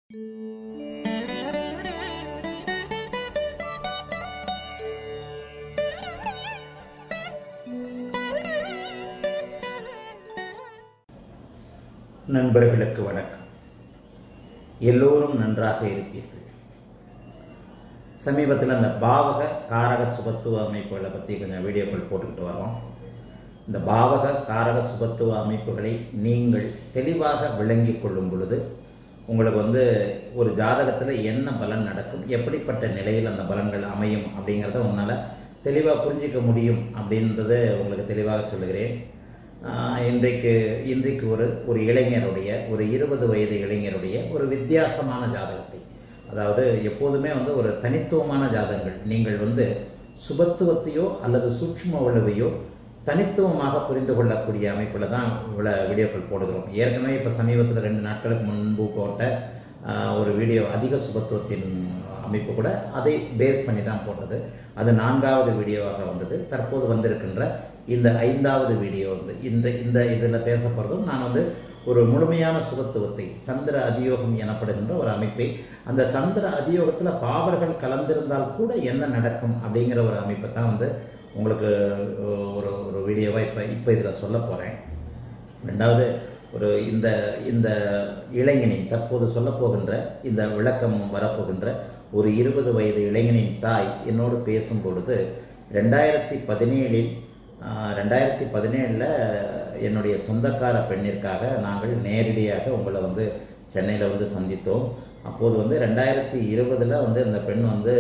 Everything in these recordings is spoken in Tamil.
நண்பர்களுக்கு வணக்கம் எல்லோரும் நன்றாக இருப்பீர்கள் சமீபத்தில் அந்த பாவக காரக சுபத்துவ அமைப்புகளை பற்றி கொஞ்சம் வீடியோக்கள் போட்டுக்கிட்டு வரோம் இந்த பாவக காரக சுபத்துவ அமைப்புகளை நீங்கள் தெளிவாக விளங்கிக் கொள்ளும் பொழுது உங்களுக்கு வந்து ஒரு ஜாதகத்தில் என்ன பலன் நடக்கும் எப்படிப்பட்ட நிலையில் அந்த பலன்கள் அமையும் அப்படிங்கிறத உன்னால் தெளிவாக புரிஞ்சிக்க முடியும் அப்படின்றத உங்களுக்கு தெளிவாக சொல்லுகிறேன் ஆஹ் இன்றைக்கு இன்றைக்கு ஒரு ஒரு இளைஞருடைய ஒரு இருபது வயது இளைஞருடைய ஒரு வித்தியாசமான ஜாதகத்தை அதாவது எப்போதுமே வந்து ஒரு தனித்துவமான ஜாதகங்கள் நீங்கள் வந்து சுபத்துவத்தையோ அல்லது சூட்சும உழவையோ தனித்துவமாக புரிந்து கொள்ளக்கூடிய அமைப்பில் தான் இவ்வளோ வீடியோக்கள் போடுகிறோம் ஏற்கனவே இப்போ சமீபத்தில் ரெண்டு நாட்களுக்கு முன்பு போட்ட ஆஹ், ஒரு வீடியோ அதிக சுபத்துவத்தின் அமைப்பு கூட அதை பேஸ் பண்ணி தான் போட்டது அது நான்காவது வீடியோவாக வந்தது தற்போது வந்திருக்கின்ற இந்த ஐந்தாவது வீடியோ வந்து இந்த இந்த இதில் பேச போகிறதும் நான் வந்து ஒரு முழுமையான சுபத்துவத்தை சந்திர அதியோகம் எனப்படுகின்ற ஒரு அமைப்பை அந்த சந்திர அதியோகத்தில் பாவர்கள் கலந்திருந்தால் கூட என்ன நடக்கும் அப்படிங்கிற ஒரு அமைப்பை தான் வந்து உங்களுக்கு ஒரு ஒரு வீடியோவாக இப்போ இப்போ இதில் சொல்ல போகிறேன் ரெண்டாவது ஒரு இந்த இந்த இளைஞனின் தற்போது சொல்லப் போகின்ற இந்த விளக்கம் வரப்போகின்ற ஒரு இருபது வயது இளைஞனின் தாய் என்னோடு பேசும் பொழுது ரெண்டாயிரத்தி பதினேழில் ரெண்டாயிரத்தி பதினேழில் என்னுடைய சொந்தக்கார பெண்ணிற்காக நாங்கள் நேரடியாக உங்களை வந்து சென்னையில் வந்து சந்தித்தோம் அப்போது வந்து ரெண்டாயிரத்தி இருபதில் வந்து இந்த பெண் வந்து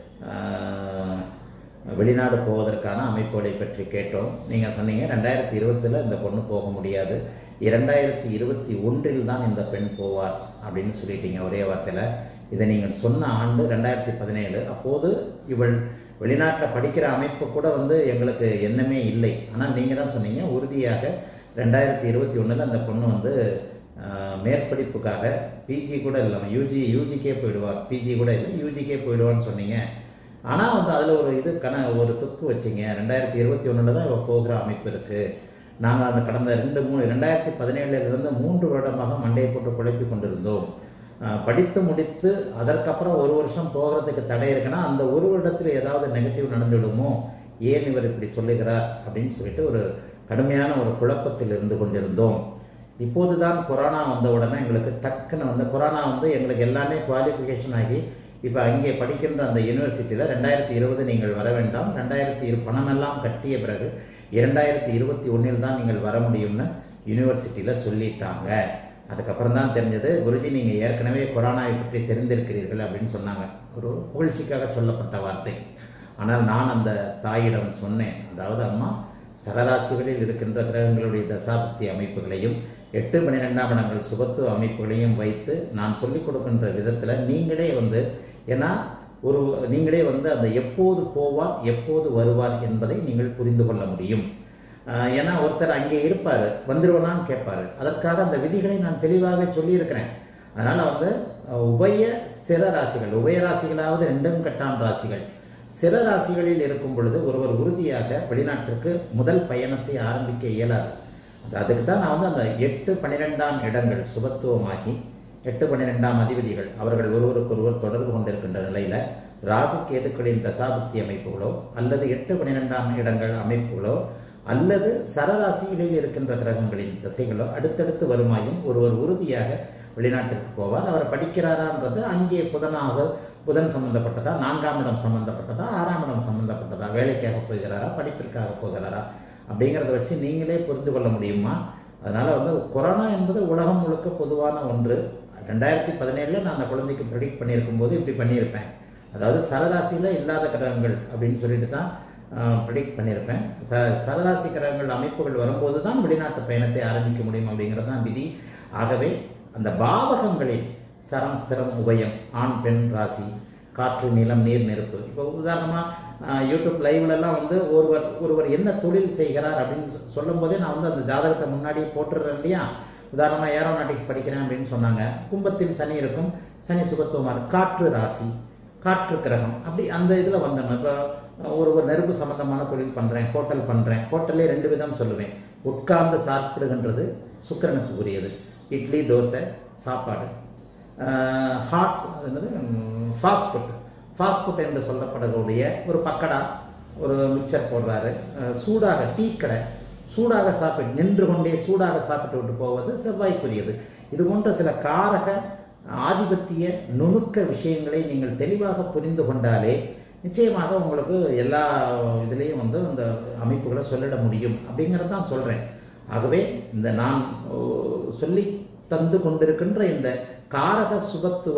ஆஹ், வெளிநாடு போவதற்கான அமைப்புகளை பற்றி கேட்டோம் நீங்கள் சொன்னீங்க ரெண்டாயிரத்தி இருபத்தில் இந்த பொண்ணு போக முடியாது இரண்டாயிரத்தி இருபத்தி ஒன்றில் தான் இந்த பெண் போவார் அப்படின்னு சொல்லிட்டீங்க ஒரே வார்த்தையில் இதை நீங்கள் சொன்ன ஆண்டு ரெண்டாயிரத்தி பதினேழு அப்போது இவள் வெளிநாட்டில் படிக்கிற அமைப்பு கூட வந்து எங்களுக்கு எண்ணமே இல்லை ஆனால் நீங்கள் தான் சொன்னீங்க உறுதியாக ரெண்டாயிரத்தி இருபத்தி ஒன்றில் அந்த பொண்ணு வந்து ஆஹ், மேற்படிப்புக்காக பிஜி கூட இல்லாமல் யூஜி யூஜிக்கே போயிடுவார் பிஜி கூட இல்லை யூஜிக்கே போயிடுவான்னு சொன்னீங்க ஆனால் வந்து அதில் ஒரு இது கண ஒரு துக்கு வச்சிங்க ரெண்டாயிரத்தி இருபத்தி ஒன்றில் தான் இவள் போகிற அமைப்பு இருக்குது நாங்கள் அந்த கடந்த ரெண்டு மூணு ரெண்டாயிரத்தி பதினேழுலேருந்து மூன்று வருடமாக மண்டையை போட்டு குழப்பி கொண்டிருந்தோம் ஆஹ் படித்து முடித்து அதற்கப்புறம் ஒரு வருஷம் போகிறதுக்கு தடை இருக்குன்னா அந்த ஒரு வருடத்தில் ஏதாவது நெகட்டிவ் நடந்துவிடுமோ ஏன் இவர் இப்படி சொல்லுகிறார் அப்படின்னு சொல்லிட்டு ஒரு கடுமையான ஒரு குழப்பத்தில் இருந்து கொண்டிருந்தோம் இப்போது தான் கொரோனா வந்த உடனே எங்களுக்கு டக்குன்னு வந்து கொரோனா வந்து எங்களுக்கு எல்லாமே குவாலிஃபிகேஷன் ஆகி இப்போ அங்கே படிக்கின்ற அந்த யூனிவர்சிட்டியில் ரெண்டாயிரத்தி இருபது நீங்கள் வர வேண்டாம் ரெண்டாயிரத்தி இரு பணமெல்லாம் கட்டிய பிறகு இரண்டாயிரத்தி இருபத்தி ஒன்றில் தான் நீங்கள் வர முடியும்னு யூனிவர்சிட்டியில் சொல்லிட்டாங்க அதுக்கப்புறம் தான் தெரிஞ்சது குருஜி நீங்கள் ஏற்கனவே கொரோனாவை பற்றி தெரிந்திருக்கிறீர்கள் அப்படின்னு சொன்னாங்க ஒரு புகழ்ச்சிக்காக சொல்லப்பட்ட வார்த்தை ஆனால் நான் அந்த தாயிடம் சொன்னேன் அதாவது அம்மா சரராசிகளில் இருக்கின்ற கிரகங்களுடைய தசாபக்தி அமைப்புகளையும் எட்டு பன்னிரெண்டாம் இடங்கள் சுபத்துவ அமைப்புகளையும் வைத்து நான் சொல்லிக் கொடுக்கின்ற விதத்தில் நீங்களே வந்து ஏன்னா ஒரு நீங்களே வந்து அந்த எப்போது போவார் எப்போது வருவார் என்பதை நீங்கள் புரிந்து கொள்ள முடியும் ஆஹ் ஏன்னா ஒருத்தர் அங்கே இருப்பார் வந்துருவனான்னு கேட்பாரு அதற்காக அந்த விதிகளை நான் தெளிவாகவே சொல்லியிருக்கிறேன் அதனால் வந்து அஹ், உபய ஸ்திர ராசிகள் உபய ராசிகளாவது ரெண்டும் கட்டாம் ராசிகள் ஸ்திர ராசிகளில் இருக்கும் பொழுது ஒருவர் உறுதியாக வெளிநாட்டிற்கு முதல் பயணத்தை ஆரம்பிக்க இயலாது அது அதுக்கு தான் நான் வந்து அந்த எட்டு பன்னிரெண்டாம் இடங்கள் சுபத்துவமாகி எட்டு பன்னிரெண்டாம் அதிபதிகள் அவர்கள் ஒருவருக்கொருவர் தொடர்பு கொண்டிருக்கின்ற நிலையில் ராகு கேதுக்களின் தசாபக்தி அமைப்புகளோ அல்லது எட்டு பன்னிரெண்டாம் இடங்கள் அமைப்புகளோ அல்லது சரராசிகளில் இருக்கின்ற கிரகங்களின் திசைகளோ அடுத்தடுத்து வருமாயும் ஒருவர் உறுதியாக வெளிநாட்டிற்கு போவார் அவர் படிக்கிறாரான்றது அங்கே புதனாக புதன் சம்பந்தப்பட்டதா நான்காம் இடம் சம்பந்தப்பட்டதா ஆறாம் இடம் சம்பந்தப்பட்டதா வேலைக்காக போகிறாரா படிப்பிற்காக போகிறாரா அப்படிங்கிறத வச்சு நீங்களே புரிந்து கொள்ள முடியுமா அதனால் வந்து கொரோனா என்பது உலகம் முழுக்க பொதுவான ஒன்று ரெண்டாயிரத்தி பதினேழில் நான் அந்த குழந்தைக்கு ப்ரெடிக்ட் பண்ணியிருக்கும் போது இப்படி பண்ணியிருப்பேன் அதாவது சரராசியில் இல்லாத கிரகங்கள் அப்படின்னு சொல்லிட்டு தான் ப்ரெடிக்ட் பண்ணியிருப்பேன் ச சரராசி கிரகங்கள் அமைப்புகள் வரும்போது தான் வெளிநாட்டு பயணத்தை ஆரம்பிக்க முடியும் அப்படிங்கிறது தான் விதி ஆகவே அந்த பாவகங்களில் சரம் ஸ்திரம் உபயம் ஆண் பெண் ராசி காற்று நிலம் நீர் நெருப்பு இப்போ உதாரணமாக யூடியூப் லைவ்லலாம் வந்து ஒருவர் ஒருவர் என்ன தொழில் செய்கிறார் அப்படின்னு சொ- சொல்லும் போதே நான் வந்து அந்த ஜாதகத்தை முன்னாடியே போட்டுடுறேன் இல்லையா உதாரணமாக ஏரோநாட்டிக்ஸ் படிக்கிறேன் அப்படின்னு சொன்னாங்க கும்பத்தில் சனி இருக்கும் சனி சுபத்துவமார் காற்று ராசி காற்று கிரகம் அப்படி அந்த இதில் வந்தோம் இப்போ ஒருவர் நெருப்பு சம்பந்தமான தொழில் பண்ணுறேன் ஹோட்டல் பண்ணுறேன் ஹோட்டலே ரெண்டு விதம் சொல்லுவேன் உட்கார்ந்து சாப்பிடுகின்றது சுக்கிரனுக்கு உரியது இட்லி தோசை சாப்பாடு ஹாட்ஸ் அது என்னது ஃபாஸ்ட் ஃபுட் ஃபாஸ்ட் ஃபுட் என்று சொல்லப்படக்கூடிய ஒரு பக்கடா ஒரு மிக்சர் போடுறாரு அஹ், சூடாக டீ கடை சூடாக சாப்பிட்டு நின்று கொண்டே சூடாக சாப்பிட்டு விட்டு போவது செவ்வாய்க்குரியது இது போன்ற சில காரக ஆதிபத்திய நுணுக்க விஷயங்களை நீங்கள் தெளிவாக புரிந்து கொண்டாலே நிச்சயமாக உங்களுக்கு எல்லா இதுலேயும் வந்து அந்த அமைப்புகளை சொல்லிட முடியும் அப்படிங்கிறத தான் சொல்கிறேன் ஆகவே இந்த நான் ஓ, சொல்லி தந்து கொண்டிருக்கின்ற இந்த காரக சுபத்துவ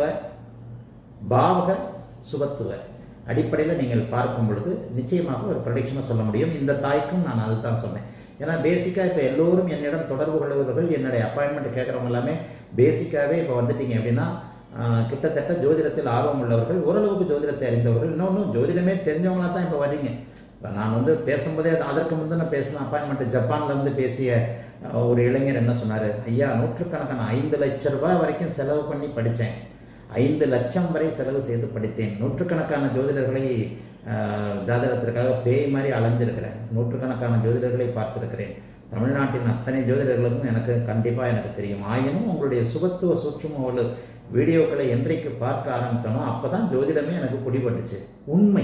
பாவக சுபத்துவ அடிப்படையில் நீங்கள் பார்க்கும் பொழுது நிச்சயமாக ஒரு ப்ரடிக்ஷனை சொல்ல முடியும் இந்த தாய்க்கும் நான் அதுதான் சொன்னேன் ஏன்னா பேசிக்காக இப்போ எல்லோரும் என்னிடம் தொடர்பு கொள்பவர்கள் என்னுடைய அப்பாயின்மெண்ட் கேட்குறவங்க எல்லாமே பேசிக்காகவே இப்போ வந்துட்டீங்க அப்படின்னா ஆஹ், கிட்டத்தட்ட ஜோதிடத்தில் ஆர்வம் உள்ளவர்கள் ஓரளவுக்கு ஜோதிடத்தை அறிந்தவர்கள் இன்னொன்று ஜோதிடமே தெரிஞ்சவங்களா தான் இப்போ வர்றீங்க இப்போ நான் வந்து பேசும்போதே அது- அதற்கு முந்தைய நான் பேசின அப்பாயின்மெண்ட் ஜப்பான்லேருந்து பேசிய அஹ், ஒரு இளைஞர் என்ன சொன்னார் ஐயா நூற்றுக்கணக்கான ஐந்து லட்ச ரூபாய் வரைக்கும் செலவு பண்ணி படித்தேன் ஐந்து லட்சம் வரை செலவு செய்து படித்தேன் நூற்றுக்கணக்கான ஜோதிடர்களை அஹ், ஜாதகத்திற்காக பேய் மாதிரி அலைஞ்சிருக்கிறேன் நூற்றுக்கணக்கான ஜோதிடர்களை பார்த்திருக்கிறேன் தமிழ்நாட்டின் அத்தனை ஜோதிடர்களுக்கும் எனக்கு கண்டிப்பாக எனக்கு தெரியும் ஆயினும் உங்களுடைய சுபத்துவ சூட்சும வீடியோக்களை என்றைக்கு பார்க்க ஆரம்பித்தனோ அப்போ தான் ஜோதிடமே எனக்கு பிடிபட்டுச்சு உண்மை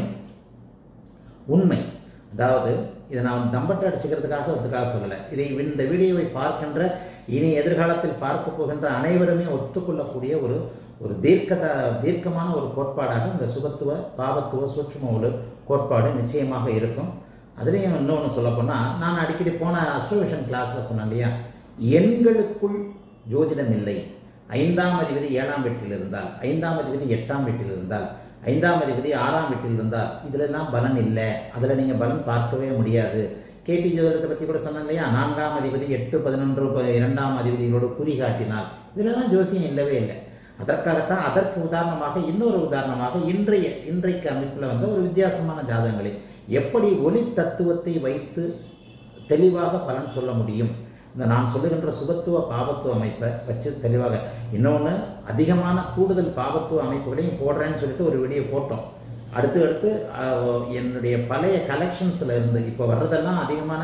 உண்மை அதாவது இதை நான் தம்பட்டை அடிச்சுக்கிறதுக்காக அதுக்காக சொல்லலை இதை இந்த வீடியோவை பார்க்கின்ற இனி எதிர்காலத்தில் பார்க்க போகின்ற அனைவருமே ஒத்துக்கொள்ளக்கூடிய ஒரு ஒரு தீர்க்கத தீர்க்கமான ஒரு கோட்பாடாக இந்த சுபத்துவ பாவத்துவ சூட்சும ஒரு கோட்பாடு நிச்சயமாக இருக்கும் அதுலேயும் இன்னொன்று சொல்லப்போனால் நான் அடிக்கடி போன அஸ்ட்ரோவிஷன் கிளாஸில் சொன்னேன் இல்லையா எண்களுக்குள் ஜோதிடம் இல்லை ஐந்தாம் அதிபதி ஏழாம் வீட்டில் இருந்தால் ஐந்தாம் அதிபதி எட்டாம் வீட்டில் இருந்தால் ஐந்தாம் அதிபதி ஆறாம் வீட்டில் இருந்தால் இதிலெல்லாம் பலன் இல்லை அதில் நீங்கள் பலன் பார்க்கவே முடியாது கேபி ஜோதிடத்தை பற்றி கூட சொன்னேன் இல்லையா நான்காம் அதிபதி எட்டு பதினொன்று ப- இரண்டாம் அதிபதிகளோடு குறி காட்டினால் இதிலெல்லாம் ஜோசியம் இல்லவே இல்லை அதற்காகத்தான் அதற்கு உதாரணமாக இன்னொரு உதாரணமாக இன்றைய இன்றைக்கு அமைப்பில் வந்து ஒரு வித்தியாசமான ஜாதகங்களை எப்படி ஒளி தத்துவத்தை வைத்து தெளிவாக பலன் சொல்ல முடியும் இந்த நான் சொல்லுகின்ற சுபத்துவ பாவத்துவ அமைப்பை வச்சு தெளிவாக இன்னொன்று அதிகமான கூடுதல் பாவத்துவ அமைப்புகளையும் போடுறேன்னு சொல்லிட்டு ஒரு வீடியோ போட்டோம் அடுத்து அடுத்து அஹ், என்னுடைய பழைய கலெக்ஷன்ஸில் இருந்து இப்போ வர்றதெல்லாம் அதிகமான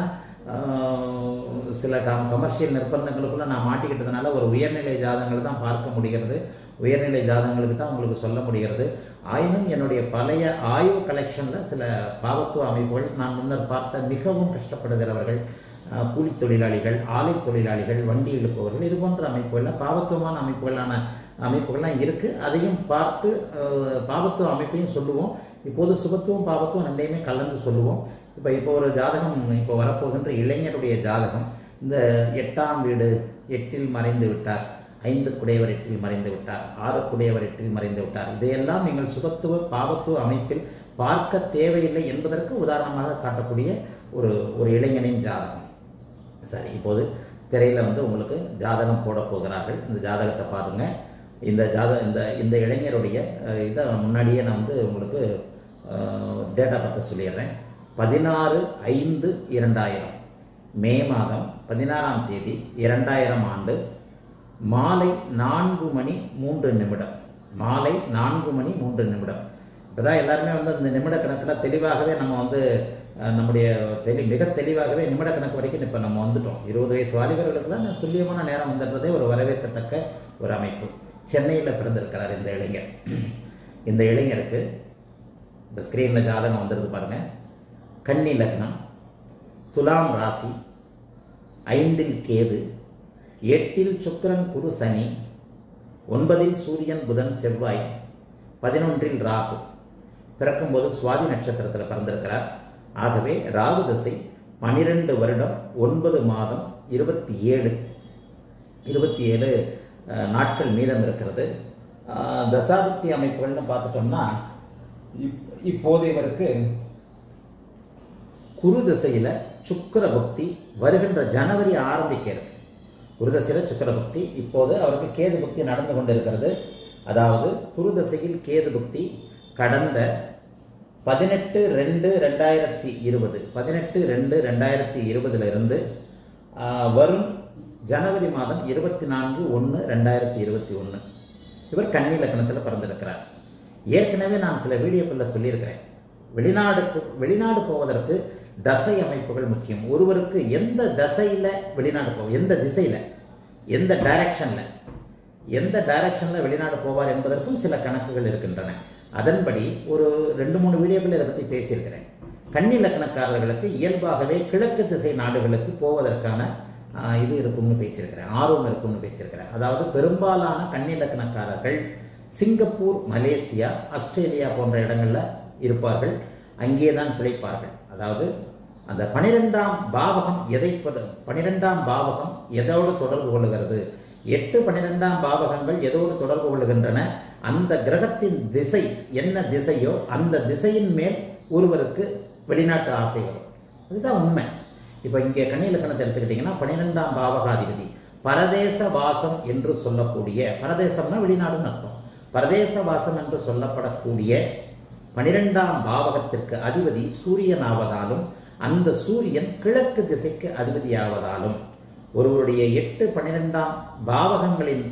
அஹ், சில கம் கமர்ஷியல் நிர்பந்தங்களுக்குள்ள நான் மாட்டிக்கிட்டதுனால ஒரு உயர்நிலை ஜாதகங்கள் தான் பார்க்க முடிகிறது உயர்நிலை ஜாதகங்களுக்கு தான் உங்களுக்கு சொல்ல முடிகிறது ஆயினும் என்னுடைய பழைய ஆய்வு கலெக்ஷனில் சில பாவத்துவ அமைப்புகள் நான் முன்னர் பார்த்த மிகவும் கஷ்டப்படுகிறவர்கள் அஹ், கூலி தொழிலாளிகள் ஆலை தொழிலாளிகள் வண்டி இழுப்பவர்கள் இது போன்ற அமைப்புகளில் பாவத்துவமான அமைப்புகளான அமைப்புகள்லாம் இருக்குது அதையும் பார்த்து அஹ், பாவத்துவ அமைப்பையும் சொல்லுவோம் இப்போது சுபத்துவம் பாவத்துவம் ரெண்டையுமே கலந்து சொல்லுவோம் இப்போ இப்போ ஒரு ஜாதகம் இப்போ வரப்போகின்ற இளைஞருடைய ஜாதகம் இந்த எட்டாம் வீடு எட்டில் மறைந்து விட்டார் ஐந்து குடையவர் எட்டில் மறைந்து விட்டார் ஆறு குடையவர் எட்டில் மறைந்து விட்டார் இதையெல்லாம் நீங்கள் சுபத்துவ பாவத்துவ அமைப்பில் பார்க்க தேவையில்லை என்பதற்கு உதாரணமாக காட்டக்கூடிய ஒரு ஒரு இளைஞனின் ஜாதகம் சரி இப்போது திரையில் வந்து உங்களுக்கு ஜாதகம் போட போகிறார்கள் இந்த ஜாதகத்தை பாருங்க இந்த ஜாத இந்த இந்த இளைஞருடைய அஹ், இதை முன்னாடியே நான் வந்து உங்களுக்கு டேட்டா பற்றி சொல்லிடுறேன் பதினாறு ஐந்து இரண்டாயிரம் மே மாதம் பதினாறாம் தேதி இரண்டாயிரம் ஆண்டு மாலை நான்கு மணி மூன்று நிமிடம் மாலை நான்கு மணி மூன்று நிமிடம் இப்போதான் எல்லாருமே வந்து அந்த நிமிட கணக்கில் தெளிவாகவே நம்ம வந்து அஹ், நம்முடைய தெளி மிக தெளிவாகவே நிமிட கணக்கு வரைக்கும் இப்போ நம்ம வந்துட்டோம் இருபது வயசு வாலிபர்களுக்கெல்லாம் துல்லியமான நேரம் வந்துடுறதே ஒரு வரவேற்கத்தக்க ஒரு அமைப்பு சென்னையில் பிறந்திருக்கிறார் இந்த இளைஞர் இந்த இளைஞருக்கு இந்த ஸ்க்ரீனில் ஜாதகம் வந்துடுது பாருங்க கன்னி லக்னம் துலாம் ராசி ஐந்தில் கேது எட்டில் சுக்கிரன் குரு சனி ஒன்பதில் சூரியன் புதன் செவ்வாய் பதினொன்றில் ராகு பிறக்கும்போது சுவாதி நட்சத்திரத்தில் பிறந்திருக்கிறார் ஆகவே ராகு திசை பனிரெண்டு வருடம் ஒன்பது மாதம் இருபத்தி ஏழு இருபத்தி ஏழு அஹ், நாட்கள் மீதம் இருக்கிறது அஹ், தசாபக்தி அமைப்புகள்னு பார்த்துட்டோம்னா இப் இப்போது இவருக்கு குரு திசையில் சுக்கிர பக்தி வருகின்ற ஜனவரி ஆரம்பிக்கிறது குரு திசையில் சுக்கிர பக்தி இப்போது அவருக்கு கேது பக்தி நடந்து கொண்டிருக்கிறது அதாவது குரு திசையில் கேது பக்தி கடந்த பதினெட்டு ரெண்டு ரெண்டாயிரத்தி இருபது பதினெட்டு ரெண்டு ரெண்டாயிரத்தி இருபதுல இருந்து ஆஹ், வரும் ஜனவரி மாதம் இருபத்தி நான்கு ஒன்று ரெண்டாயிரத்தி இருபத்தி ஒன்று இவர் கன்னி லக்னத்தில் பிறந்திருக்கிறார் ஏற்கனவே நான் சில வீடியோக்களில் சொல்லியிருக்கிறேன் வெளிநாடுக்கு வெளிநாடு போவதற்கு தசை அமைப்புகள் முக்கியம் ஒருவருக்கு எந்த தசையில் வெளிநாடு போகும் எந்த திசையில் எந்த டைரக்ஷனில் எந்த டைரக்ஷனில் வெளிநாடு போவார் என்பதற்கும் சில கணக்குகள் இருக்கின்றன அதன்படி ஒரு ரெண்டு மூணு வீடியோக்கள் இதை பற்றி பேசியிருக்கிறேன் கன்னி லக்னக்காரர்களுக்கு இயல்பாகவே கிழக்கு திசை நாடுகளுக்கு போவதற்கான ஆஹ், இது இருக்கும்னு பேசியிருக்கிறேன் ஆர்வம் இருக்கும்னு பேசியிருக்கிறேன் அதாவது பெரும்பாலான கன்னி லக்னக்காரர்கள் சிங்கப்பூர் மலேசியா ஆஸ்திரேலியா போன்ற இடங்களில் இருப்பார்கள் அங்கே தான் பிழைப்பார்கள் அதாவது அந்த பனிரெண்டாம் பாவகம் எதை பத- பனிரெண்டாம் பாவகம் எதோடு தொடர்பு கொள்ளுகிறது எட்டு பன்னிரெண்டாம் பாவகங்கள் எதோடு தொடர்பு கொள்ளுகின்றன அந்த கிரகத்தின் திசை என்ன திசையோ அந்த திசையின் மேல் ஒருவருக்கு வெளிநாட்டு ஆசை வரும் அதுதான் உண்மை இப்போ இங்கே கண்ணிலக்கணத்தை எடுத்துக்கிட்டிங்கன்னா பன்னிரெண்டாம் பாவகாதிபதி பரதேச வாசம் என்று சொல்லக்கூடிய பரதேசம்னா வெளிநாடுன்னு அர்த்தம் பரதேச வாசம் என்று சொல்லப்படக்கூடிய பனிரெண்டாம் பாவகத்திற்கு அதிபதி சூரியன் ஆவதாலும் அந்த சூரியன் கிழக்கு திசைக்கு அதிபதியாவதாலும் ஒருவருடைய எட்டு பன்னிரெண்டாம் பாவகங்களின்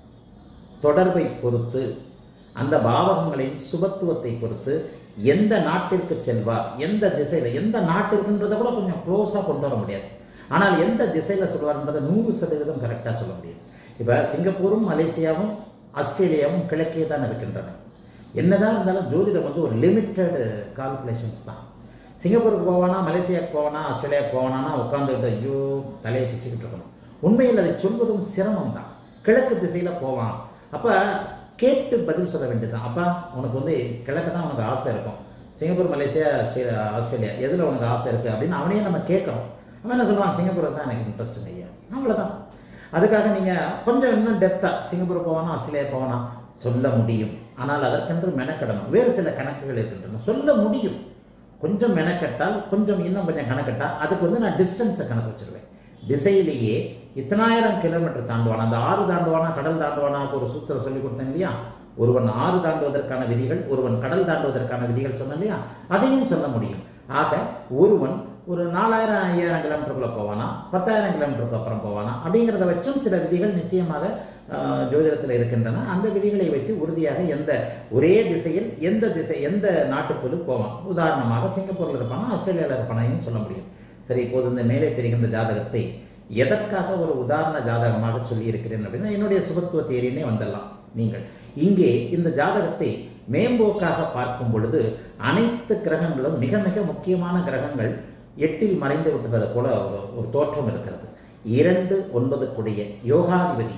தொடர்பை பொறுத்து அந்த பாவகங்களின் சுபத்துவத்தை பொறுத்து எந்த நாட்டிற்கு செல்வார் எந்த திசையில் எந்த நாட்டிற்குன்றதை கூட கொஞ்சம் க்ளோஸாக கொண்டு வர முடியாது ஆனால் எந்த திசையில் சொல்வார்ன்றதை நூறு சதவீதம் கரெக்டாக சொல்ல முடியும் இப்போ சிங்கப்பூரும் மலேசியாவும் ஆஸ்திரேலியாவும் கிழக்கே தான் இருக்கின்றன என்னதான் இருந்தாலும் ஜோதிடம் வந்து ஒரு லிமிட்டடு கால்குலேஷன்ஸ் தான் சிங்கப்பூருக்கு போவானா மலேசியாவுக்கு போவானா ஆஸ்திரேலியாவுக்கு போவானா உட்காந்துக்கிட்டு ஐயோ தலையை பிச்சுக்கிட்டு இருக்கணும் உண்மையில் அதை சொல்வதும் சிரமம் தான் கிழக்கு திசையில் போவான் அப்போ கேட்டு பதில் சொல்ல வேண்டியதுதான் அப்பா உனக்கு வந்து கிழக்கு தான் உனக்கு ஆசை இருக்கும் சிங்கப்பூர் மலேசியா ஆஸ்திரேலியா ஆஸ்திரேலியா எதில் உனக்கு ஆசை இருக்குது அப்படின்னு அவனையே நம்ம கேட்குறோம் அவன் என்ன சொல்லுவான் சிங்கப்பூர் தான் எனக்கு இன்ட்ரெஸ்ட்டுங்க ஐயா அவ்வளோதான் அதுக்காக நீங்கள் கொஞ்சம் இன்னும் டெப்த்தாக சிங்கப்பூர் போவானா ஆஸ்திரேலியா போவானா சொல்ல முடியும் ஆனால் அதற்கென்று மெனக்கடணும் வேறு சில கணக்குகள் இருக்கின்றன சொல்ல முடியும் கொஞ்சம் மெனக்கட்டால் கொஞ்சம் இன்னும் கொஞ்சம் கணக்கட்டால் அதுக்கு வந்து நான் டிஸ்டன்ஸை கணக்கு வச்சிருவேன் திசையிலேயே இத்தனாயிரம் கிலோமீட்டர் தாண்டுவானா அந்த ஆறு தாண்டுவானா கடல் தாண்டுவானா ஒரு சூத்திரம் சொல்லி கொடுத்தேன் இல்லையா ஒருவன் ஆறு தாண்டுவதற்கான விதிகள் ஒருவன் கடல் தாண்டுவதற்கான விதிகள் சொன்னேன் இல்லையா அதையும் சொல்ல முடியும் ஆக ஒருவன் ஒரு நாலாயிரம் ஐயாயிரம் கிலோமீட்டருக்குள்ள போவானா பத்தாயிரம் கிலோமீட்டருக்கு அப்புறம் போவானா அப்படிங்கிறத வச்சும் சில விதிகள் நிச்சயமாக ஆஹ், ஜோதிடத்தில் இருக்கின்றன அந்த விதிகளை வச்சு உறுதியாக எந்த ஒரே திசையில் எந்த திசை எந்த நாட்டுக்குழு போவான் உதாரணமாக சிங்கப்பூரில் இருப்பானா ஆஸ்திரேலியாவில் இருப்பானான்னு சொல்ல முடியும் சரி இப்போது இந்த மேலே தெரிகின்ற ஜாதகத்தை எதற்காக ஒரு உதாரண ஜாதகமாக சொல்லியிருக்கிறேன் அப்படின்னா என்னுடைய சுபத்துவ தேரினே வந்துடலாம் நீங்கள் இங்கே இந்த ஜாதகத்தை மேம்போக்காக பார்க்கும் பொழுது அனைத்து கிரகங்களும் மிக மிக முக்கியமான கிரகங்கள் எட்டில் மறைந்து விட்டது போல ஒரு ஒரு தோற்றம் இருக்கிறது இரண்டு ஒன்பதுக்குடைய யோகாதிபதி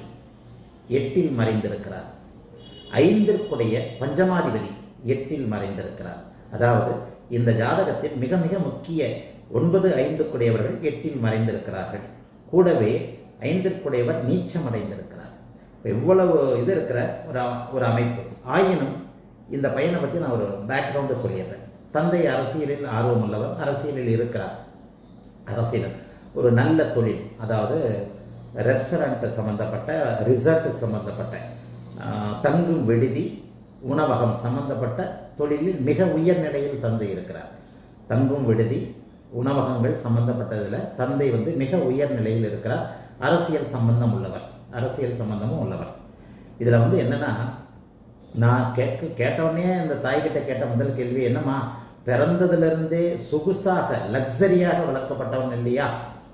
எட்டில் மறைந்திருக்கிறார் ஐந்திற்குடைய பஞ்சமாதிபதி எட்டில் மறைந்திருக்கிறார் அதாவது இந்த ஜாதகத்தில் மிக மிக முக்கிய ஒன்பது ஐந்துக்குடையவர்கள் எட்டில் மறைந்திருக்கிறார்கள் கூடவே ஐந்திற்குடையவர் நீச்சமடைந்திருக்கிறார் எவ்வளவு இது இருக்கிற ஒரு அ- ஒரு அமைப்பு ஆயினும் இந்த பையனை பற்றி நான் ஒரு பேக்ரவுண்டு சொல்லிடுறேன் தந்தை அரசியலில் ஆர்வம் உள்ளவர் அரசியலில் இருக்கிறார் அரசியல் ஒரு நல்ல தொழில் அதாவது ரெஸ்டாரண்ட் சம்பந்தப்பட்ட ரிசார்ட் சம்பந்தப்பட்ட ஆஹ், தங்கும் விடுதி உணவகம் சம்பந்தப்பட்ட தொழிலில் மிக உயர் நிலையில் தந்தை இருக்கிறார் தங்கும் விடுதி உணவகங்கள் சம்பந்தப்பட்டதில் தந்தை வந்து மிக உயர் நிலையில் இருக்கிறார் அரசியல் சம்பந்தம் உள்ளவர் அரசியல் சம்பந்தமும் உள்ளவர் இதில் வந்து என்னன்னா நான் கேட்க கேட்டவுடனே அந்த தாய்கிட்ட கேட்ட முதல் கேள்வி என்னம்மா பிறந்ததிலிருந்தே சொகுசாக லக்ஸரியாக வளர்க்கப்பட்டவன் இல்லையா